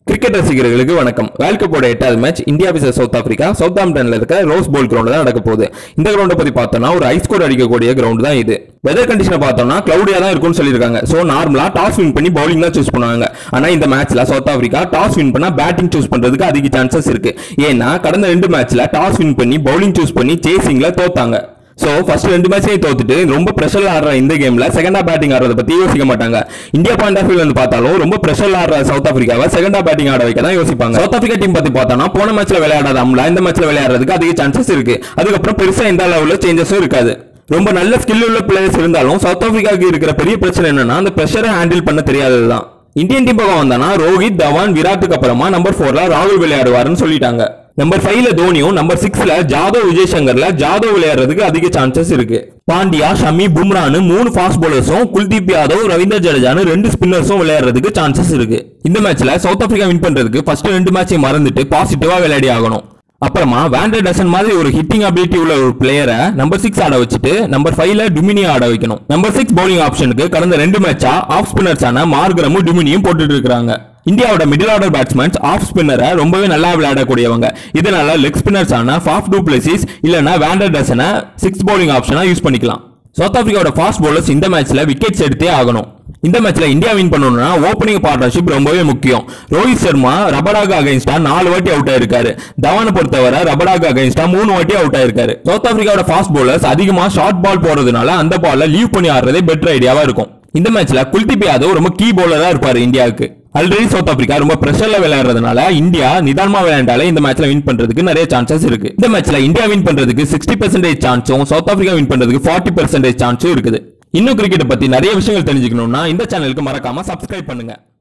cricket ரசிகர்களுக்கு வணக்கம் world கப்போட எட்டாவது match India versus South Africa சவுத் ஆம்டன்ல இருக்க ரோஸ் போல் கிரவுண்ட் தான் நடக்க போகுது இந்த கிரவுண்டை பத்தி பார்த்தோம்னா ஒரு ஐஸ் கோட் அடிக்கக்கூடிய கிரவுண்ட் தான் இது வெதர் கண்டிஷனை பார்த்தோம்னா கிளவுடியா தான் இருக்கும்னு சொல்லியிருக்காங்க ஸோ நார்மலா டாஸ் வின் பண்ணி பவுலிங் தான் சூஸ் பண்ணுவாங்க ஆனா இந்த மேட்ச்ல சவுத் ஆப்பிரிக்கா டாஸ் வின் பண்ணா பேட்டிங் சூஸ் பண்றதுக்கு அதிக சான்சஸ் இருக்கு ஏன்னா கடந்த ரெண்டு மேட்ச்ல டாஸ் வின் பண்ணி பவுலிங் சூஸ் பண்ணி சேசிங்ல தோத்தாங்க சோ ஃபர்ஸ்ட் ரெண்டு மேட்சையும் தோத்துட்டு ரொம்ப ப்ரெஷர்ல ஆடுற இந்த கேம்ல செகண்டா பேட்டிங் ஆடுறத பத்தி யோசிக்க மாட்டாங்க இந்தியா பாயிண்ட் ஆஃப் வியூல இருந்து பார்த்தாலும் ரொம்ப ப்ரெஷர்ல ஆடுற சவுத் ஆப்பிரிக்காவை செகண்டா பேட்டிங் ஆட வைக்க தான் யோசிப்பாங்க சவுத் ஆப்பிரிக்கா டீம் பத்தி பார்த்தோம்னா போன மேட்ச்ல விளையாடாத அம்லா இந்த மேட்ச்ல விளையாடுறதுக்கு அதிக சான்சஸ் இருக்கு அதுக்கப்புறம் பெருசா எந்த லெவல்ல சேஞ்சஸும் இருக்காது ரொம்ப நல்ல ஸ்கில் உள்ள பிளேயர்ஸ் இருந்தாலும் சவுத் ஆப்பிரிக்காவுக்கு இருக்கிற பெரிய பிரச்சனை என்னன்னா அந்த ப்ரெஷரை ஹேண்டில் பண்ண தெரியாததுதான் இந்தியன் டீம் பக்கம் வந்தானா ரோஹித் தவான் விராட்டுக்கு அப்புறமா நம்பர் போர்ல ராகுல் விளையாடுவாருன்னு சொல்லிட்டாங்க நம்பர் ஃபைவ்ல தோனியும் நம்பர் சிக்ஸ்ல ஜாதவ் விஜய் சங்கர்ல ஜாதவ் விளையாடுறதுக்கு அதிக சான்சஸ் இருக்கு பாண்டியா ஷமி பும்ரான்னு மூணு ஃபாஸ்ட் பவுலர்ஸும் குல்தீப் யாதவ் ரவீந்தர் ஜடேஜான்னு ரெண்டு ஸ்பின்னர்ஸும் விளையாடுறதுக்கு சான்சஸ் இருக்கு இந்த மேட்ச்ல சவுத் ஆப்பிரிக்கா வின் பண்றதுக்கு ஃபர்ஸ்ட் ரெண்டு மேட்சையும் மறந்துட்டு பாசிட்டிவா விளையாடி ஆகணும் அப்புறமா வேண்டர் டசன் மாதிரி ஒரு ஹிட்டிங் அபிலிட்டி உள்ள ஒரு பிளேயரை நம்பர் சிக்ஸ் ஆட வச்சுட்டு நம்பர் ஃபைவ்ல டுமினியா ஆட வைக்கணும் நம்பர் சிக்ஸ் பவுலிங் ஆப்ஷனுக்கு கடந்த ரெண்டு மேட்சா ஆஃப் ஸ்பின்னர்ஸான மார்கரமும் டுமினியும் போட்டுட்டு இருக்காங்க இந்தியாவோட மிடில் ஆர்டர் பேட்ஸ்மேன்ஸ் ஆஃப் ஸ்பின்னரை ரொம்பவே நல்லா விளையாடக்கூடியவங்க இதனால லெக் ஸ்பின்னர்ஸ் ஆன ஃபாஃப் டூ பிளேசிஸ் இல்லைன்னா வேண்டர் டசனை சிக்ஸ் பவுலிங் ஆப்ஷனா யூஸ் பண்ணிக்கலாம் சவுத் ஆப்பிரிக்காவோட ஃபாஸ்ட் பவுலர்ஸ் இந்த மேட்ச்ல விக்கெட்ஸ் எடுத்தே ஆகணும் இந்த மேட்ச்ல இந்தியா வின் பண்ணணும்னா ஓப்பனிங் பார்ட்னர்ஷிப் ரொம்பவே முக்கியம் ரோஹித் சர்மா ரபடாக்கு அகைன்ஸ்டா நாலு வாட்டி அவுட் ஆயிருக்காரு தவானை பொறுத்தவரை ரபடாக்கு அகைன்ஸ்டா மூணு வாட்டி அவுட் ஆயிருக்காரு சவுத் ஆப்பிரிக்காவோட ஃபாஸ்ட் பவுலர்ஸ் அதிகமா ஷார்ட் பால் போறதுனால அந்த பால்ல லீவ் பண்ணி ஆடுறதே பெட்டர் ஐடியாவா இருக்கும் இந்த மேட்ச்ல குல்தீப் யாதவ் ரொம்ப கீ பவுலரா இருப்பாரு இந்தியாவுக்கு ஆல்ரெடி சவுத் ஆப்பிரிக்கா ரொம்ப பிரஷர்ல விளையாடுறதுனால இந்தியா நிதானமா விளையாண்டாலே இந்த மேட்ச்ல வின் பண்றதுக்கு நிறைய சான்சஸ் இருக்கு இந்த மேட்ச்ல இந்தியா வின் பண்றதுக்கு சிக்ஸ்டி பெர்சன்டேஜ் சான்ஸும் சவுத் ஆப்பிரிக்கா வின் பண்றதுக்கு ஃபார்ட்டி பெர்சன்டேஜ் சான்ஸும் இருக்குது இன்னும் கிரிக்கெட்டை பத்தி நிறைய விஷயங்கள் தெரிஞ்சுக்கணும்னா இந்த சேனலுக்கு மறக்காம சப்ஸ்கிரைப் பண்ணுங்க